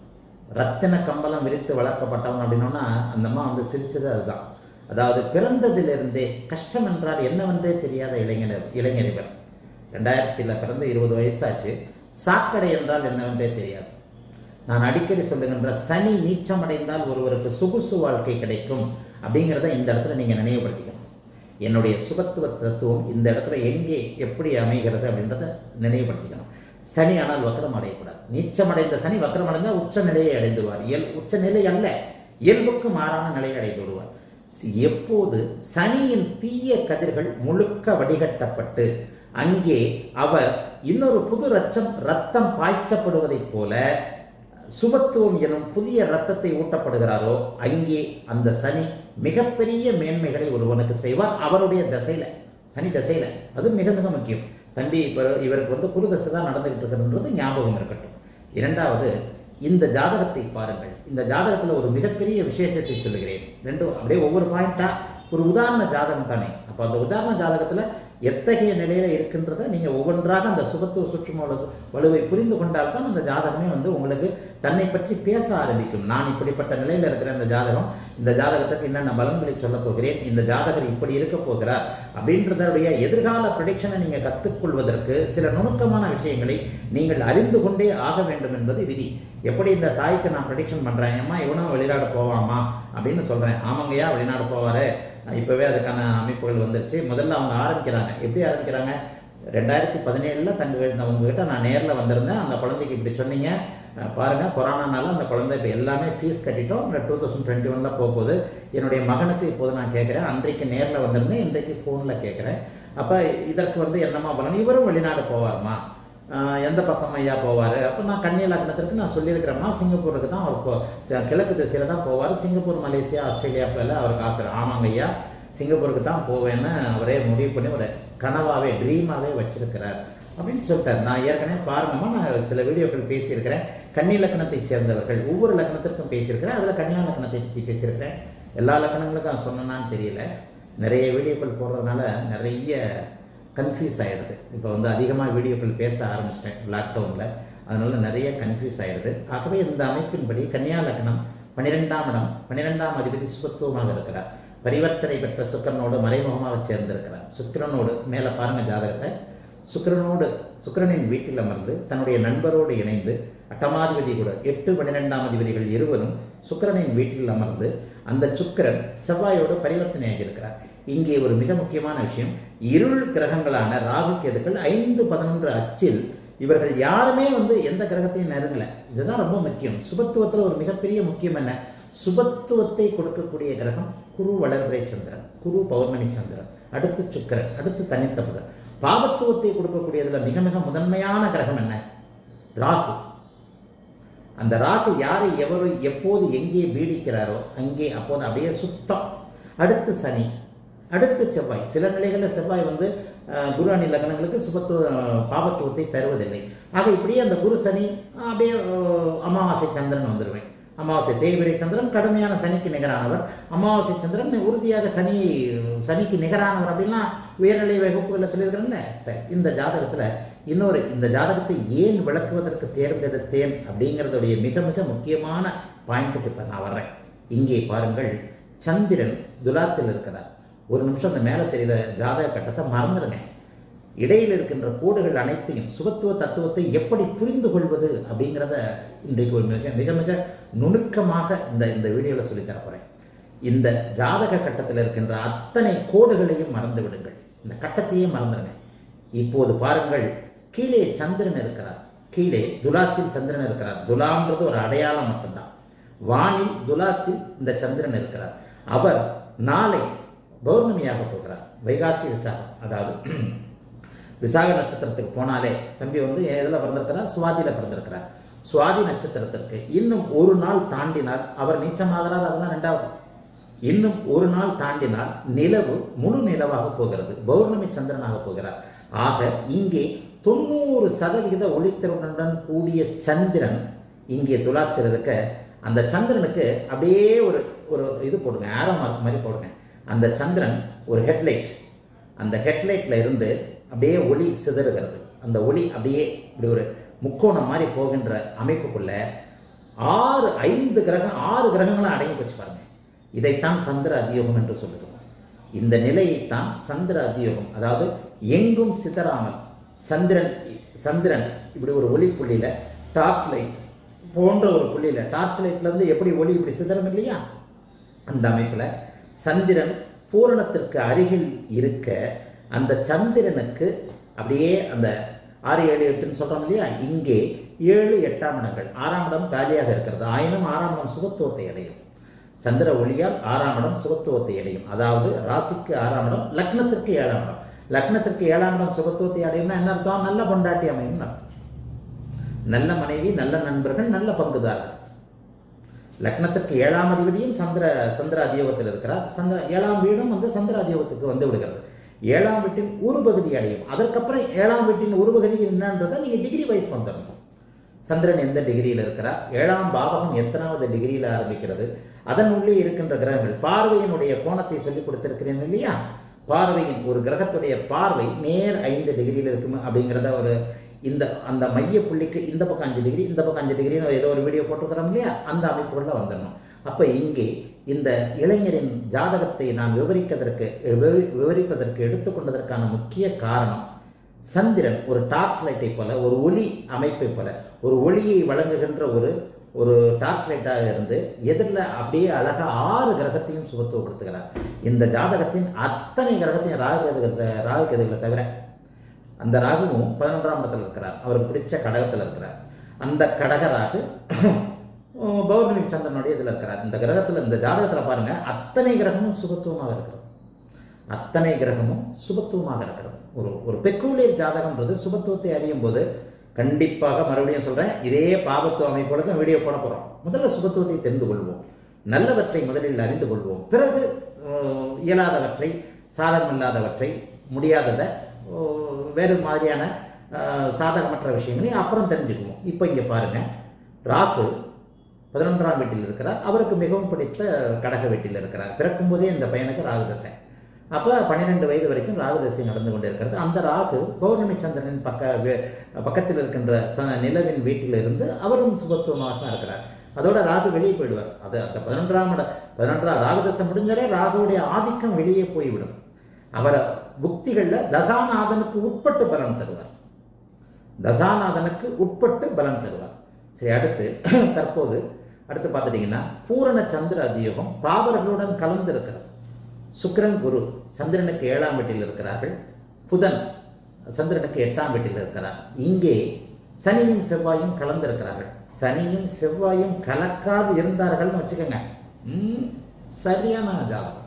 ரத்தின கம்பளம் விரித்து வளர்க்கப்பட்டவன் அப்படின்னோன்னா அந்த அம்மா வந்து சிரிச்சது அதுதான் அதாவது பிறந்ததிலிருந்தே கஷ்டம் என்றால் என்னவென்றே தெரியாத இளைஞர் இளைஞர் இவர் ரெண்டாயிரத்தில் பிறந்து இருபது வயசாச்சு சாக்கடை என்றால் என்னவென்றே தெரியாது நான் அடிக்கடி சொல்லுகின்ற சனி நீச்சமடைந்தால் ஒருவருக்கு சொகுசு வாழ்க்கை கிடைக்கும் அப்படிங்கிறத இந்த இடத்துல நீங்கள் நினைவுபடுத்திக்கணும் என்னுடைய சுபத்துவ தத்துவம் இந்த இடத்துல எங்கே எப்படி அமைகிறது அப்படின்றத நினைவுபடுத்திக்கணும் சனி ஆனால் வக்கரம் அடையக்கூடாது நீச்சமடைந்த சனி வக்கரம் அடைந்தால் உச்ச நிலையை அடைந்துடுவார் இயல் உச்ச நிலை அல்ல இயல்புக்கு மாறான நிலையை அடைந்து விடுவார் சி- எப்போது சனியின் தீய கதிர்கள் முழுக்க வடிகட்டப்பட்டு அங்கே அவர் இன்னொரு புது ரச்சம் ரத்தம் பாய்ச்சப்படுவதைப் போல சுபத்துவம் எனும் புதிய ரத்தத்தை ஊட்டப்படுகிறாரோ அங்கே அந்த சனி மிகப்பெரிய மேன்மைகளை ஒருவனுக்கு செய்வார் அவருடைய தசையில சனி தசையில அது மிக மிக முக்கியம் தம்பி இப்போ இவருக்கு வந்து குரு தசை தான் நடந்துகிட்டு இருக்கிறன்றது ஞாபகம் இருக்கட்டும் இரண்டாவது இந்த ஜாதகத்தை பாருங்கள் இந்த ஜாதகத்தில் ஒரு மிகப்பெரிய விசேஷத்தை சொல்லுகிறேன் ரெண்டும் அப்படியே ஒவ்வொரு பாயிண்டா ஒரு உதாரண ஜாதகம் தானே அப்போ அந்த உதாரண ஜாதகத்தில் எத்தகைய நிலையில இருக்கின்றத நீங்க ஒவ்வொன்றாக அந்த சுபத்துவ சுற்றும வலு- வலுவை புரிந்து கொண்டால் தான் அந்த ஜாதகமே வந்து உங்களுக்கு தன்னை பற்றி பேச ஆரம்பிக்கும் நான் இப்படிப்பட்ட நிலையில இருக்கிற இந்த ஜாதகம் இந்த ஜாதகத்துக்கு என்னென்ன பலன்களை சொல்ல போகிறேன் இந்த ஜாதகர் இப்படி இருக்க போகிறார் அப்படின்றதுடைய எதிர்கால ப்ரடிக்ஷனை நீங்க கற்றுக்கொள்வதற்கு சில நுணுக்கமான விஷயங்களை நீங்கள் அறிந்து கொண்டே ஆக வேண்டும் என்பது விதி எப்படி இந்த தாய்க்கு நான் ப்ரடிக்ஷன் பண்றேன் அம்மா இவனும் வெளிநாடு போவாமா அப்படின்னு சொல்றேன் ஆமாங்கய்யா வெளிநாடு போவாரு இப்போவே அதுக்கான அமைப்புகள் வந்துருச்சு முதல்ல அவங்க ஆரம்பிக்கிறாங்க எப்படி ஆரம்பிக்கிறாங்க ரெண்டாயிரத்தி பதினேழில் தங்க உங்ககிட்ட நான் நேரில் வந்திருந்தேன் அந்த குழந்தைக்கு இப்படி சொன்னீங்க அஹ் பாருங்க கொரோனானால அந்த குழந்தை இப்போ எல்லாமே ஃபீஸ் கட்டிட்டோம் டூ தௌசண்ட் டுவெண்ட்டி ஒனில் போக போகுது என்னுடைய மகனுக்கு இப்போது நான் கேட்குறேன் அன்றைக்கு நேரில் வந்திருந்தேன் இன்றைக்கு ஃபோனில் கேட்குறேன் அப்போ இதற்கு வந்து என்னமா பலன் இவரும் வெளிநாடு போவாருமா ஆஹ் எந்த பக்கம் ஐயா போவார் அப்போ நான் கன்னிய லக்னத்திற்கு நான் சொல்லியிருக்கிறேம்மா சிங்கப்பூருக்கு தான் அவர் போ- கிழக்கு திசையில் தான் போவார் சிங்கப்பூர் மலேசியா ஆஸ்திரேலியா போல அவருக்கு ஆசை ஆமாங்க ஐயா சிங்கப்பூருக்கு தான் போவேன்னு அவரே முடிவு பண்ணி ஒரு கனவாவே ட்ரீமாவே வச்சிருக்கிறார் அப்படின்னு சொல்லிட்டார் நான் ஏற்கனவே பாருங்கம்மா நான் சில வீடியோக்கள் பேசியிருக்கிறேன் கன்னி லக்னத்தை சேர்ந்தவர்கள் ஒவ்வொரு லக்னத்திற்கும் பேசியிருக்கிறேன் அதில் கன்னியா லக்னத்தை பற்றி பேசியிருக்கிறேன் எல்லா லக்னங்களுக்கும் நான் சொன்னேனான்னு தெரியல நிறைய வீடியோக்கள் போடுறதுனால நிறைய கன்ஃபியூஸ் ஆகிடுது இப்போ வந்து அதிகமாக வீடியோக்கள் பேச ஆரம்பிச்சிட்டேன் லாக்டவுனில் அதனால நிறைய கன்ஃபியூஸ் ஆகிடுது ஆகவே இந்த அமைப்பின்படி கன்னியா லக்னம் பன்னிரெண்டாம் இடம் பன்னிரெண்டாம் அதிபதி சுபத்துவமாக இருக்கிறார் பரிவர்த்தனை பெற்ற சுக்கிரனோடு மறைமுகமாக சேர்ந்திருக்கிறார் சுக்கிரனோடு மேலே பாருங்க ஜாதகத்தை சுக்கிரனோடு சுக்கிரனின் வீட்டில் அமர்ந்து தன்னுடைய நண்பரோடு இணைந்து அட்டமாதிபதி கூட எட்டு பன்னிரெண்டாம் அதிபதிகள் இருவரும் சுக்கிரனின் வீட்டில் அமர்ந்து அந்த சுக்கிரன் செவ்வாயோடு பரிவர்த்தனையாகி இருக்கிறார் இங்கே ஒரு மிக முக்கியமான விஷயம் இருள் கிரகங்களான ராகு கேதுக்கள் ஐந்து பதினொன்று அச்சில் இவர்கள் யாருமே வந்து எந்த கிரகத்தையும் நெருங்கல இதுதான் ரொம்ப முக்கியம் சுபத்துவத்தில் ஒரு மிகப்பெரிய முக்கியம் என்ன சுபத்துவத்தை கொடுக்கக்கூடிய கிரகம் குரு வளர்பிறை சந்திரன் குரு பௌர்ணமி சந்திரன் அடுத்து சுக்கிரன் அடுத்து தனித்த புதன் பாபத்துவத்தை கொடுக்கக்கூடியதுல மிக மிக முதன்மையான கிரகம் என்ன ராகு அந்த ராகு யாரை எவரு எப்போது எங்கே பீடிக்கிறாரோ அங்கே அப்போது அப்படியே சுத்தம் அடுத்து சனி அடுத்து செவ்வாய் சில நிலைகளில் செவ்வாய் வந்து அஹ், குரு அணி லக்னங்களுக்கு சுபத்துவ பாபத்துவத்தை தருவதில்லை ஆக இப்படியே அந்த குரு சனி அஹ், அப்படியே அஹ், அமாவாசை சந்திரன் வந்துடுவேன் அமாவாசை தேய்பிரை சந்திரன் கடுமையான சனிக்கு நிகரானவர் அமாவாசை சந்திரன் உறுதியாக சனி சனிக்கு நிகரானவர் அப்படின்னா உயர்நிலை வகுப்புகளில் சொல்லியிருக்கிறேன்ல சரி இந்த ஜாதகத்தில் இன்னொரு இந்த ஜாதகத்தை ஏன் விளக்குவதற்கு தேர்ந்தெடுத்தேன் அப்படிங்கிறதுடைய மிக மிக முக்கியமான பாயிண்ட்டுக்கு இப்போ நான் வர்றேன் இங்கே பாருங்கள் சந்திரன் துலாத்தில் இருக்கிறார் ஒரு நிமிஷம் அந்த மேலே தெரியுற ஜாதக கட்டத்தை மறந்துடுங்க இடையில் இருக்கின்ற கோடுகள் அனைத்தையும் சுபத்துவ தத்துவத்தை எப்படி புரிந்து கொள்வது அப்படிங்கிறத இன்றைக்கு ஒரு மிக மிக மிக நுணுக்கமாக இந்த இந்த வீடியோவில் சொல்லித்தர போகிறேன் இந்த ஜாதக கட்டத்தில் இருக்கின்ற அத்தனை கோடுகளையும் மறந்து விடுங்கள் இந்த கட்டத்தையே மறந்துடுங்க இப்போது பாருங்கள் கீழே சந்திரன் இருக்கிறார் கீழே துலாத்தில் சந்திரன் இருக்கிறார் துலாம்ன்றது ஒரு அடையாளம் மட்டும்தான் வானில் துலாத்தில் இந்த சந்திரன் இருக்கிறார் அவர் நாளை பௌர்ணமியாக போகிறார் வைகாசி விசாகம் அதாவது விசாக நட்சத்திரத்துக்கு போனாலே தம்பி வந்து எதில் பிறந்திருக்கிறார் சுவாதியில் பிறந்திருக்கிறார் சுவாதி நட்சத்திரத்திற்கு இன்னும் ஒரு நாள் தாண்டினால் அவர் நீச்சமாகிறார் அதெல்லாம் ரெண்டாவது இன்னும் ஒரு நாள் தாண்டினால் நிலவு முழு நிலவாக போகிறது பௌர்ணமி சந்திரனாக போகிறார் ஆக இங்கே தொண்ணூறு சதவிகித ஒளித்திறனுடன் கூடிய சந்திரன் இங்கே துலாத்தில் இருக்க அந்த சந்திரனுக்கு அப்படியே ஒரு ஒரு இது போடுங்க ஆரோ மார்க் மாதிரி போடுங்க அந்த சந்திரன் ஒரு ஹெட்லைட் அந்த ஹெட்லைட்டில் இருந்து அப்படியே ஒளி சிதறுகிறது அந்த ஒளி அப்படியே இப்படி ஒரு முக்கோணம் மாதிரி போகின்ற அமைப்புக்குள்ள ஆறு ஐந்து கிரகம் ஆறு கிரகங்களும் அடங்கி போச்சு பாருங்க இதைத்தான் சந்திர அதியோகம் என்று சொல்லுகிறோம் இந்த நிலையைத்தான் சந்திர அதியோகம் அதாவது எங்கும் சிதறாமல் சந்திரன் சந்திரன் இப்படி ஒரு ஒளி புள்ளியில டார்ச் லைட் போன்ற ஒரு புள்ளியில டார்ச் லைட்ல இருந்து எப்படி ஒளி இப்படி சிதறும் இல்லையா அந்த அமைப்புல சந்திரன் பூரணத்திற்கு அருகில் இருக்க அந்த சந்திரனுக்கு அப்படியே அந்த ஆறு ஏழு எட்டுன்னு சொல்றோம் இல்லையா இங்கே ஏழு எட்டாம் இடங்கள் ஆறாம் இடம் காலியாக இருக்கிறது ஆயினும் ஆறாம் இடம் சுகத்துவத்தை அடையும் சந்திர ஒளியால் ஆறாம் இடம் சுகத்துவத்தை அடையும் அதாவது ராசிக்கு ஆறாம் இடம் லக்னத்திற்கு ஏழாம் இடம் லக்னத்திற்கு ஏழாம் இடம் சுகத்துவத்தை அடையும்னா என்ன அர்த்தம் நல்ல பொண்டாட்டி அமையும் அர்த்தம் நல்ல மனைவி நல்ல நண்பர்கள் நல்ல பங்குதாரர்கள் லக்னத்திற்கு ஏழாம் அதிபதியும் சந்திர சந்திர அதியோகத்தில் இருக்கிறார் சந்திர ஏழாம் வீடும் வந்து சந்திர அதியோகத்துக்கு வந்து விடுகிறது ஏழாம் வீட்டின் ஒரு பகுதி அடையும் அதற்கப்புறம் ஏழாம் வீட்டின் ஒரு பகுதி என்னன்றதை நீங்கள் டிகிரி வைஸ் வந்துடணும் சந்திரன் எந்த டிகிரியில் இருக்கிறார் ஏழாம் பாவகம் எத்தனாவது டிகிரியில் ஆரம்பிக்கிறது அதன் உள்ளே இருக்கின்ற கிரகங்கள் பார்வையினுடைய கோணத்தை சொல்லிக் கொடுத்திருக்கிறேன் இல்லையா பார்வையின் ஒரு கிரகத்துடைய பார்வை நேர் ஐந்து டிகிரியில் இருக்கும் அப்படிங்கிறத ஒரு இந்த அந்த மைய புள்ளிக்கு இந்த பக்கம் அஞ்சு டிகிரி இந்த பக்கம் அஞ்சு டிகிரின்னு ஏதோ ஒரு வீடியோ போட்டுக்கிறோம் இல்லையா அந்த அமைப்புகளில் வந்துடணும் அப்போ இங்கே இந்த இளைஞரின் ஜாதகத்தை நான் விவரிப்பதற்கு விவரி- விவரிப்பதற்கு எடுத்துக்கொண்டதற்கான முக்கிய காரணம் சந்திரன் ஒரு டார்ச் லைட்டை போல ஒரு ஒளி அமைப்பை போல ஒரு ஒளியை வழங்குகின்ற ஒரு ஒரு டார்ச் லைட்டாக இருந்து எதிரில் அப்படியே அழகா ஆறு கிரகத்தையும் சுபத்துவப்படுத்துகிறார் இந்த ஜாதகத்தின் அத்தனை கிரகத்தையும் ராகு கேதுகளை ராகு கேதுகளை தவிர அந்த ராகுவும் பதினொன்றாம் இடத்துல இருக்கிறார் அவருக்கு பிடிச்ச கடகத்தில் இருக்கிறார் அந்த கடக ராகு உம், பௌர்ணமி சந்திரனுடைய இதில் இருக்கிறார் இந்த கிரகத்தில் இந்த ஜாதகத்தில் பாருங்க அத்தனை கிரகமும் சுபத்துவமாக இருக்கிறது அத்தனை கிரகமும் சுபத்துவமாக இருக்கிறது ஒரு ஒரு பெக்கூலியர் ஜாதகம்ன்றது சுபத்துவத்தை அறியும் போது கண்டிப்பாக மறுபடியும் சொல்றேன் இதே பாபத்துவ அமைப்போட தான் வீடியோ போட போறோம் முதல்ல சுபத்துவத்தை தெரிந்து கொள்வோம் நல்லவற்றை முதலில் அறிந்து கொள்வோம் பிறகு அஹ், இயலாதவற்றை சாதகமில்லாதவற்றை முடியாததை அஹ், வேறு மாதிரியான அஹ், சாதகமற்ற விஷயங்களை அப்புறம் தெரிஞ்சுக்குவோம் இப்போ இங்கே பாருங்க ராகு பதினொன்றாம் வீட்டில் இருக்கிறார் அவருக்கு மிகவும் பிடித்த கடக வீட்டில் இருக்கிறார் பிறக்கும் போதே இந்த பையனுக்கு ராகு தசை அப்போ பன்னிரெண்டு வயது வரைக்கும் ராகு தசை நடந்து கொண்டிருக்கிறது அந்த ராகு பௌர்ணமி சந்திரனின் பக்க வே- பக்கத்தில் இருக்கின்ற ச- நிலவின் வீட்டில் இருந்து அவரும் சுபத்துவமாக தான் இருக்கிறார் அதோட ராகு வெளியே போயிடுவார் அது அந்த பதினொன்றாம் இட பதினொன்றாம் ராகு தசை முடிஞ்சாலே ராகுவுடைய ஆதிக்கம் வெளியே போய்விடும் அவர் புக்திகளில் தசாநாதனுக்கு உட்பட்டு பலன் தருவார் தசாநாதனுக்கு உட்பட்டு பலன் தருவார் சரி அடுத்து தற்போது அடுத்து பார்த்துட்டீங்கன்னா பூரண சந்திர அதியோகம் பாவர்களுடன் கலந்து இருக்கிறது சுக்கிரன் குரு சந்திரனுக்கு ஏழாம் வீட்டில் இருக்கிறார்கள் புதன் சந்திரனுக்கு எட்டாம் வீட்டில் இருக்கிறார் இங்கே சனியும் செவ்வாயும் கலந்து இருக்கிறார்கள் சனியும் செவ்வாயும் கலக்காது இருந்தார்கள்னு வச்சுக்கோங்க ம், சரியான ஜாதகம்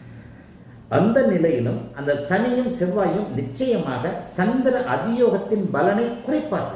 அந்த நிலையிலும் அந்த சனியும் செவ்வாயும் நிச்சயமாக சந்திர அதியோகத்தின் பலனை குறைப்பார்கள்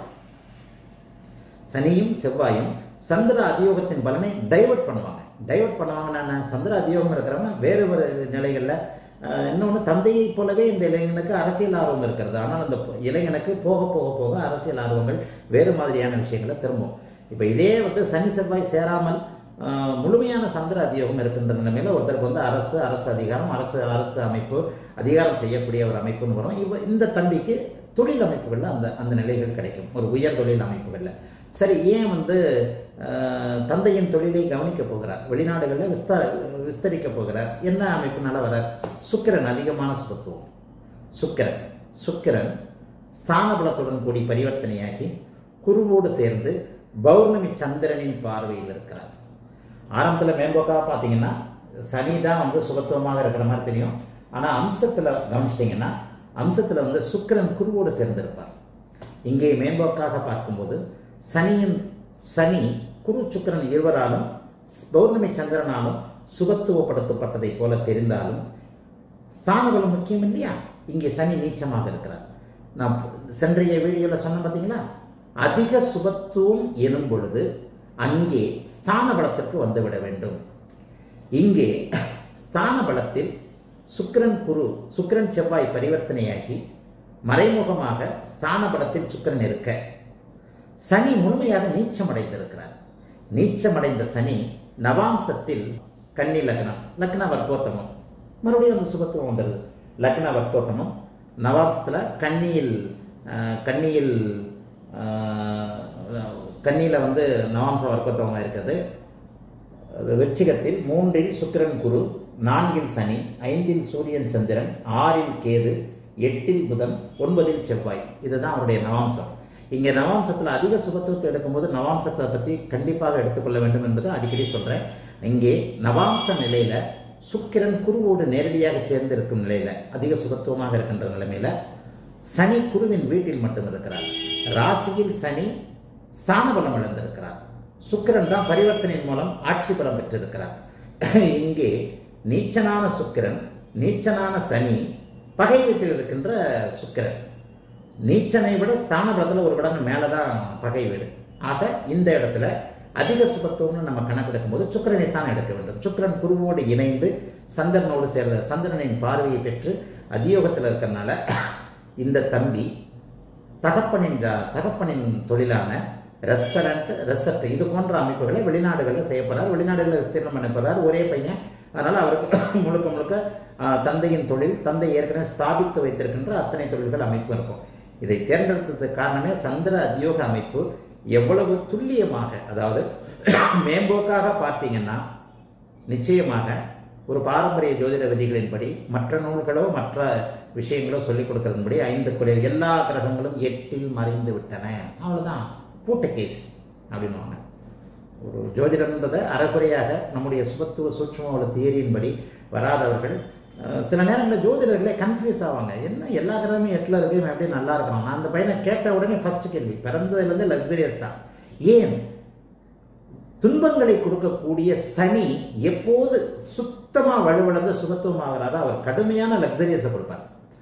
சனியும் செவ்வாயும் சந்திர அதியோகத்தின் பலனை டைவர்ட் பண்ணுவாங்க டைவர்ட் பண்ணுவாங்கன்னா என்ன? சந்திர அதியோகம் இருக்கிறவங்க வேறு ஒரு நிலைகளில் இன்னொன்று தந்தையைப் போலவே இந்த இளைஞனுக்கு அரசியல் ஆர்வம் இருக்கிறது ஆனால் அந்த பொ- இளைஞனுக்கு போக போக போக அரசியல் ஆர்வங்கள் வேறு மாதிரியான விஷயங்களை திரும்பும் இப்போ இதே வந்து சனி செவ்வாய் சேராமல் ஆஹ், முழுமையான சந்திர அதியோகம் இருக்கின்ற நிலைமையில் ஒருத்தருக்கு வந்து அரசு அரசு அதிகாரம் அரசு அரசு அமைப்பு அதிகாரம் செய்யக்கூடிய ஒரு அமைப்புன்னு வரும் இவ இந்த தம்பிக்கு தொழில் அமைப்புகளில் அந்த அந்த நிலைகள் கிடைக்கும் ஒரு உயர் தொழில் அமைப்புகளில் சரி ஏன் வந்து ஆஹ், தந்தையின் தொழிலை கவனிக்க போகிறார் வெளிநாடுகளில் விஸ்தார விஸ்தரிக்க போகிறார் என்ன அமைப்புனால வரார் சுக்கிரன் அதிகமான சுபத்துவம் சுக்கிரன் சுக்கிரன் ஸ்தானபலத்துடன் கூடி பரிவர்த்தனையாகி குருவோடு சேர்ந்து பௌர்ணமி சந்திரனின் பார்வையில் இருக்கிறார் ஆரம்பத்தில் மேம்போக்காக பார்த்தீங்கன்னா சனி தான் வந்து சுபத்துவமாக இருக்கிற மாதிரி தெரியும் ஆனால் அம்சத்தில் கவனிச்சிட்டிங்கன்னா அம்சத்தில் வந்து சுக்கிரன் குருவோடு சேர்ந்திருப்பார் இங்கே மேம்போக்காக பார்க்கும்போது சனியின் சனி குரு சுக்கிரன் இருவராலும் பௌர்ணமி சந்திரனாலும் சுபத்துவப்படுத்தப்பட்டதைப் போல தெரிந்தாலும் ஸ்தானபலம் முக்கியம் இல்லையா இங்கே சனி நீச்சமாக இருக்கிறார் நான் சென்றைய வீடியோவில் சொன்ன பார்த்தீங்களா அதிக சுபத்துவம் எனும் பொழுது அங்கே ஸ்தான பலத்திற்கு வந்துவிட வேண்டும் இங்கே ஸ்தான பலத்தில் சுக்கிரன் குரு சுக்கிரன் செவ்வாய் பரிவர்த்தனையாகி மறைமுகமாக ஸ்தான பலத்தில் சுக்கிரன் இருக்க சனி முழுமையாக நீச்சமடைந்திருக்கிறார் நீச்சமடைந்த சனி நவாம்சத்தில் கன்னி லக்னம் லக்ன வர்க்கோத்தமம் மறுபடியும் அந்த சுபத்துவம் வந்துடுது லக்ன வர்க்கோத்தமம் நவாம்சத்தில் கன்னியில் அஹ், கன்னியில் கன்னியில் வந்து நவாம்ச வர்க்கோத்தமமாக இருக்கிறது அது விருச்சிகத்தில் மூன்றில் சுக்கிரன் குரு நான்கில் சனி ஐந்தில் சூரியன் சந்திரன் ஆறில் கேது எட்டில் புதன் ஒன்பதில் செவ்வாய் இதுதான் அவருடைய நவாம்சம் இங்கே நவாம்சத்தில் அதிக சுபத்துவத்தை எடுக்கும்போது நவாம்சத்தை பற்றி கண்டிப்பாக எடுத்துக்கொள்ள வேண்டும் என்பதை அடிக்கடி சொல்கிறேன் இங்கே நவாம்ச நிலையில் சுக்கிரன் குருவோடு நேரடியாக சேர்ந்து இருக்கும் நிலையில் அதிக சுபத்துவமாக இருக்கின்ற நிலைமையில் சனி குருவின் வீட்டில் மட்டும் இருக்கிறார் ராசியில் சனி ஸ்தான பலம் இழந்திருக்கிறார் சுக்கிரன் தான் பரிவர்த்தனையின் மூலம் ஆட்சி பலம் பெற்றிருக்கிறார் இங்கே நீச்சனான சுக்கிரன் நீச்சனான சனி பகை வீட்டில் இருக்கின்ற சுக்கிரன் நீச்சனை விட ஸ்தான பலத்தில் ஒரு மடங்கு மேலே தான் பகை வீடு ஆக இந்த இடத்துல அதிக சுபத்துவம்னு நம்ம கணக்கெடுக்கும் போது சுக்கிரனை தான் எடுக்க வேண்டும் சுக்கிரன் குருவோடு இணைந்து சந்திரனோடு சேர்ந்த சந்திரனின் பார்வையை பெற்று அதியோகத்தில் இருக்கிறனால இந்த தம்பி தகப்பனின் ஜா- தகப்பனின் தொழிலான ரெஸ்டாரண்ட் ரெசர்ட் இது போன்ற அமைப்புகளை வெளிநாடுகளில் செய்ய போறார் வெளிநாடுகளில் விஸ்தீர்ணம் பண்ண போறார் ஒரே பையன் அதனால் அவருக்கு முழுக்க முழுக்க ஆஹ், தந்தையின் தொழில் தந்தை ஏற்கனவே ஸ்தாபித்து வைத்திருக்கின்ற அத்தனை தொழில்கள் அமைப்பு இருக்கும் இதை தேர்ந்தெடுத்ததுக்கு காரணமே சந்திர அதியோக அமைப்பு எவ்வளவு துல்லியமாக அதாவது மேம்போக்காக பார்த்தீங்கன்னா நிச்சயமாக ஒரு பாரம்பரிய ஜோதிட விதிகளின்படி மற்ற நூல்களோ மற்ற விஷயங்களோ சொல்லிக் கொடுக்கறதுபடி ஐந்து குறை எல்லா கிரகங்களும் எட்டில் மறைந்து விட்டன அவ்வளவுதான் பூட்ட கேஸ் அப்படின்னுவாங்க ஒரு ஜோதிடம்ன்றதை அறகுறையாக நம்முடைய சுபத்துவ சூட்சும தியரியின்படி வராதவர்கள் அஹ், சில நேரங்களில் ஜோதிடர்களே கன்ஃபியூஸ் ஆவாங்க என்ன எல்லா கிரகமும் எட்டில் இருக்கு இவன் எப்படி நல்லா இருக்கிறான் நான் அந்த பையனை கேட்ட உடனே ஃபர்ஸ்ட் கேள்வி பிறந்ததுலேருந்து லக்ஸரியஸ் தான் ஏன் துன்பங்களை கொடுக்கக்கூடிய சனி எப்போது சுத்தமாக வலுவிழந்து சுகத்துவமாகிறாரோ அவர் கடுமையான லக்ஸரியஸை கொடுப்பார்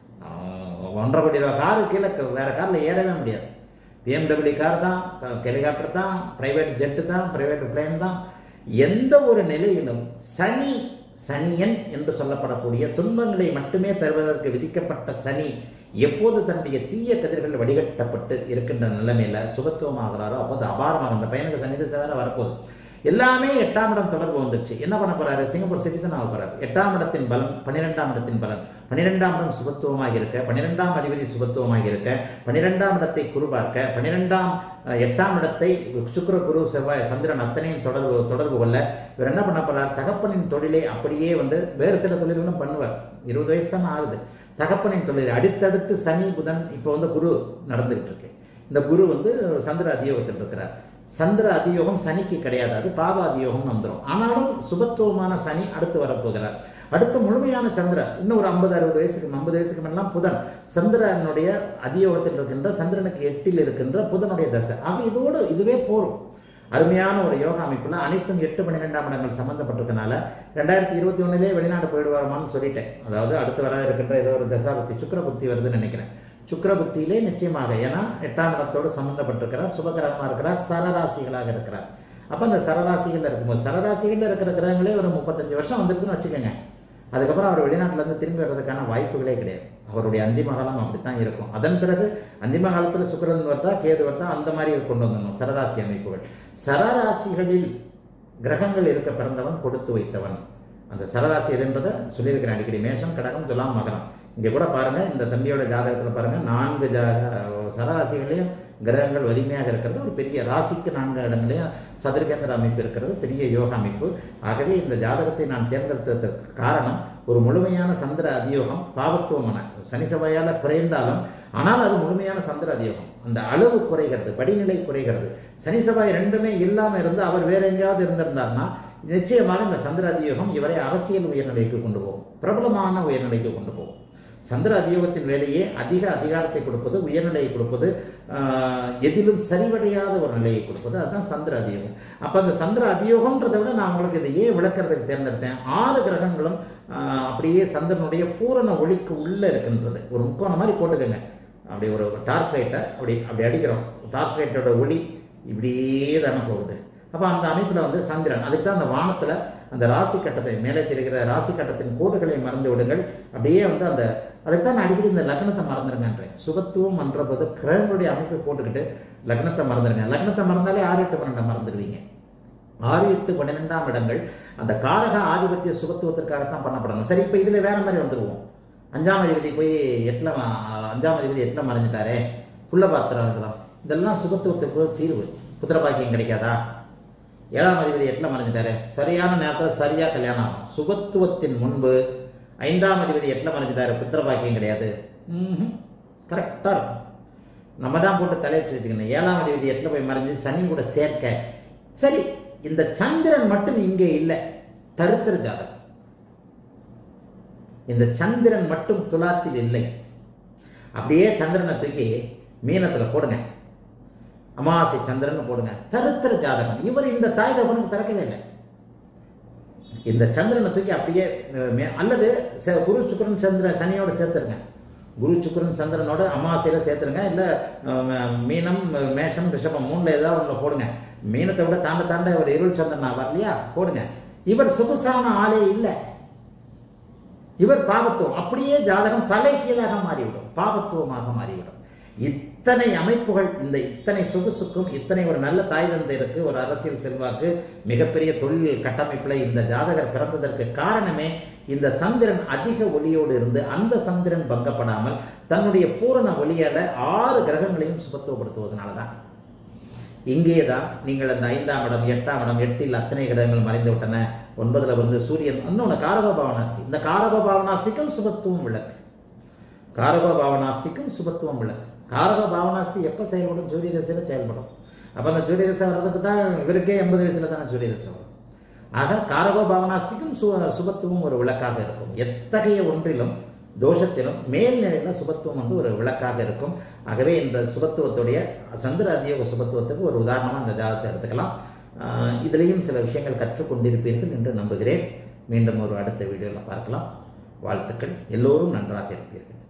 ஆஹ் ஒன்றரை கோடி ரூபா காரு கீழே க- வேற காரில் ஏறவே முடியாது பிஎம்டபிள்யூ கார் தான் ஹெலிகாப்டர் தான் பிரைவேட் ஜெட்டு தான் பிரைவேட் பிளேன் தான் எந்த ஒரு நிலையிலும் சனி சனியன் என்று சொல்லப்படக்கூடிய துன்பங்களை மட்டுமே தருவதற்கு விதிக்கப்பட்ட சனி எப்போது தன்னுடைய தீய கதிர்கள் வடிகட்டப்பட்டு இருக்கின்ற நிலைமையில சுகத்துவமாகிறாரோ அப்போது அபாரமாக அந்த பையனுக்கு சனி திசை வேற வரப்போகுது எல்லாமே எட்டாம் இடம் தொடர்பு வந்துருச்சு என்ன பண்ண போறாரு சிங்கப்பூர் சிட்டிசன் ஆக போறாரு எட்டாம் இடத்தின் பலன் பன்னிரெண்டாம் இடத்தின் பலன் பன்னிரெண்டாம் இடம் சுபத்துவமாக இருக்க பன்னிரெண்டாம் அதிபதி சுபத்துவமாக இருக்க பன்னிரெண்டாம் இடத்தை குரு பார்க்க பன்னிரெண்டாம் அஹ், எட்டாம் இடத்தை சுக்கிர குரு செவ்வாய் சந்திரன் அத்தனையும் தொடர்பு தொடர்பு கொள்ள இவர் என்ன பண்ண போறார் தகப்பனின் தொழிலை அப்படியே வந்து வேறு சில தொழில்களும் பண்ணுவார் இருபது வயசு தான் ஆகுது தகப்பனின் தொழில் அடுத்தடுத்து சனி புதன் இப்போ வந்து குரு நடந்துகிட்டு இருக்கு இந்த குரு வந்து சந்திர அதியோகத்தில் இருக்கிறார் சந்திர அதியோகம் சனிக்கு கிடையாது அது பாவ அதியோகம் வந்துடும் ஆனாலும் சுபத்துவமான சனி அடுத்து வரப்போகிறார் அடுத்து முழுமையான சந்திரன் இன்னும் ஒரு ஐம்பது அறுபது வயசுக்கு ஐம்பது வயசுக்கு மேலாம் புதன் சந்திரனுடைய அதியோகத்தில் இருக்கின்ற சந்திரனுக்கு எட்டில் இருக்கின்ற புதனுடைய தசை ஆக இதோடு இதுவே போரும் அருமையான ஒரு யோகா அமைப்புல அனைத்தும் எட்டு பன்னிரெண்டாம் இடங்கள் சம்பந்தப்பட்டிருக்கனால ரெண்டாயிரத்தி இருபத்தி ஒண்ணுலேயே வெளிநாடு போயிடுவாரமான்னு சொல்லிட்டேன் அதாவது அடுத்து வர இருக்கின்ற ஏதோ ஒரு தசாபுத்தி சுக்கிர புத்தி வருதுன்னு நினைக்கிறேன் சுக்கிர புத்தியிலே நிச்சயமாக ஏன்னா எட்டாம் இடத்தோடு சம்பந்தப்பட்டிருக்கிறார் சுபகிரகமாக இருக்கிறார் சரராசிகளாக இருக்கிறார் அப்போ அந்த சரராசிகளில் இருக்கும்போது சரராசிகளில் இருக்கிற கிரகங்களே ஒரு முப்பத்தஞ்சு வருஷம் வந்திருக்குன்னு வச்சுக்கோங்க அதுக்கப்புறம் அவர் வெளிநாட்டுல இருந்து திரும்பி வர்றதுக்கான வாய்ப்புகளே கிடையாது அவருடைய அந்திம காலம் அப்படித்தான் இருக்கும் அதன் பிறகு அந்திம காலத்தில் சுக்கிரன் வருதா கேது வருதா அந்த மாதிரி கொண்டு வந்துடணும் சரராசி அமைப்புகள் சரராசிகளில் கிரகங்கள் இருக்க பிறந்தவன் கொடுத்து வைத்தவன் அந்த சரராசி எதுன்றதை சொல்லியிருக்கிறேன் அடிக்கடி மேஷம் கடகம் துலாம் மகரம் இங்கே கூட பாருங்க இந்த தம்பியோட ஜாதகத்தில் பாருங்க நான்கு ஜா சரராசிகளையும் கிரகங்கள் வலிமையாக இருக்கிறது ஒரு பெரிய ராசிக்கு நான்கு இடங்களையும் சதுரகேந்திர அமைப்பு இருக்கிறது பெரிய யோக அமைப்பு ஆகவே இந்த ஜாதகத்தை நான் தேர்ந்தெடுத்ததற்கு காரணம் ஒரு முழுமையான சந்திர அதியோகம் பாவத்துவமான சனி செவ்வாயால் குறைந்தாலும் ஆனால் அது முழுமையான சந்திர அதியோகம் அந்த அளவு குறைகிறது படிநிலை குறைகிறது சனி செவ்வாய் ரெண்டுமே இல்லாமல் இருந்து அவர் வேற எங்கேயாவது இருந்திருந்தார்னா நிச்சயமாக இந்த சந்திர அதியோகம் இவரை அரசியல் உயர்நிலைக்கு கொண்டு போகும் பிரபலமான உயர்நிலைக்கு கொண்டு போகும் சந்திர அதியோகத்தின் வேலையே அதிக அதிகாரத்தை கொடுப்பது உயர்நிலையை கொடுப்பது ஆஹ், எதிலும் சரிவடையாத ஒரு நிலையை கொடுப்பது அதுதான் சந்திர அதியோகம் அப்போ அந்த சந்திர அதியோகம்ன்றதை விட நான் உங்களுக்கு இதை ஏன் விளக்கறதுக்கு தேர்ந்தெடுத்தேன் ஆறு கிரகங்களும் ஆஹ், அப்படியே சந்திரனுடைய பூரண ஒளிக்கு உள்ளே இருக்கின்றது ஒரு முக்கோணம் மாதிரி போட்டுக்கோங்க அப்படி ஒரு டார்ச் லைட்டை அப்படி அப்படி அடிக்கிறோம் டார்ச் லைட்டோட ஒளி இப்படியே தானே போகுது அப்போ அந்த அமைப்பில் வந்து சந்திரன் அதுக்கு தான் அந்த வானத்தில் அந்த ராசி கட்டத்தை மேலே தெரிகிற ராசி கட்டத்தின் கோடுகளை மறந்து விடுங்கள் அப்படியே வந்து அந்த அதுக்கு தான் நான் அடிக்கடி இந்த லக்னத்தை மறந்துடுங்கன்றேன் சுபத்துவம் என்றபோது கிரகங்களுடைய அமைப்பை போட்டுக்கிட்டு லக்னத்தை மறந்துடுங்க லக்னத்தை மறந்தாலே ஆறு எட்டு பன்னெண்டை மறந்துடுவீங்க ஆறு எட்டு பன்னிரெண்டாம் இடங்கள் அந்த காரக ஆதிபத்திய சுபத்துவத்திற்காகத்தான் பண்ணப்படணும் சரி இப்போ இதில் வேற மாதிரி வந்துடுவோம் அஞ்சாம் அதிபதி போய் எட்டில் அஞ்சாம் அதிபதி எட்டில் மறைஞ்சிட்டாரே புள்ள பாத்திரம் இதெல்லாம் இதெல்லாம் சுபத்துவத்துக்கு தீர்வு புத்திர பாக்கியம் கிடைக்காதா ஏழாம் அதிபதி எட்டில் மறைஞ்சிட்டாரு சரியான நேரத்தில் சரியாக கல்யாணம் ஆகும் சுபத்துவத்தின் முன்பு ஐந்தாம் அதிபதி எட்டில் மறைஞ்சிட்டாரு புத்திர பாக்கியம் கிடையாது கரெக்டாக இருக்கும் நம்ம தான் போட்டு தலையை வச்சுக்கணும் ஏழாம் அதிபதி எட்டில் போய் மறைஞ்சு சனி கூட சேர்க்க சரி இந்த சந்திரன் மட்டும் இங்கே இல்லை தருத்திர ஜாதகம் இந்த சந்திரன் மட்டும் துலாத்தில் இல்லை அப்படியே சந்திரனை தூக்கி மீனத்தில் போடுங்க அமாவாசை சந்திரன் போடுங்க தருத்திர ஜாதகம் இவர் இந்த தாய் தகவனுக்கு பிறக்கவே இல்லை இந்த சந்திரனை தூக்கி அப்படியே அஹ், மே- அல்லது ச- குரு சுக்கிரன் சந்திரன் சனியோட சேர்த்துருங்க குரு சுக்கிரன் சந்திரனோட அமாவாசையில சேர்த்துருங்க இல்லை மீனம் மேஷம் ரிஷபம் மூணுல ஏதாவது ஒன்றில் போடுங்க மீனத்தை விட தாண்ட தாண்ட இவர் இருள் சந்திரனா வரலையா போடுங்க இவர் சொகுசான ஆளே இல்லை இவர் பாவத்துவம் அப்படியே ஜாதகம் தலை கீழாக மாறிவிடும் பாவத்துவமாக மாறிவிடும் இத்தனை அமைப்புகள் இந்த இத்தனை சொகுசுக்கும் இத்தனை ஒரு நல்ல தாய் தந்தையருக்கு ஒரு அரசியல் செல்வாக்கு மிகப்பெரிய தொழில் கட்டமைப்பில் இந்த ஜாதகர் பிறந்ததற்கு காரணமே இந்த சந்திரன் அதிக ஒளியோடு இருந்து அந்த சந்திரன் பங்கப்படாமல் தன்னுடைய பூரண ஒளியால ஆறு கிரகங்களையும் சுபத்துவப்படுத்துவதனால தான் இங்கே தான் நீங்கள் அந்த ஐந்தாம் இடம் எட்டாம் இடம் எட்டில் அத்தனை கிரகங்கள் மறைந்து விட்டன ஒன்பதுல வந்து சூரியன் இன்னொன்று காரக பாவனாஸ்தி இந்த காரக பாவனாஸ்திக்கும் சுபத்துவம் விளக்கு காரக பாவனாஸ்திக்கும் சுபத்துவம் விளக்கு காரக பாவனாஸ்தி எப்போ செயல்படும் சூரிய தசையில் செயல்படும் அப்போ அந்த சூரிய தசை வர்றதுக்கு தான் இவருக்கே எண்பது வயசுல தானே சூரிய தசை வரும் ஆக காரக பாவனாஸ்திக்கும் சு சுபத்துவம் ஒரு விளக்காக இருக்கும் எத்தகைய ஒன்றிலும் தோஷத்திலும் மேல்நிலையில் சுபத்துவம் வந்து ஒரு விளக்காக இருக்கும் ஆகவே இந்த சுபத்துவத்துடைய சந்திர அதியோக சுபத்துவத்துக்கு ஒரு உதாரணமாக இந்த ஜாதகத்தை எடுத்துக்கலாம் ஆஹ் இதுலேயும் சில விஷயங்கள் கற்றுக்கொண்டிருப்பீர்கள் என்று நம்புகிறேன் மீண்டும் ஒரு அடுத்த வீடியோவில் பார்க்கலாம் வாழ்த்துக்கள் எல்லோரும் நன்றாக இருப்பீர்கள்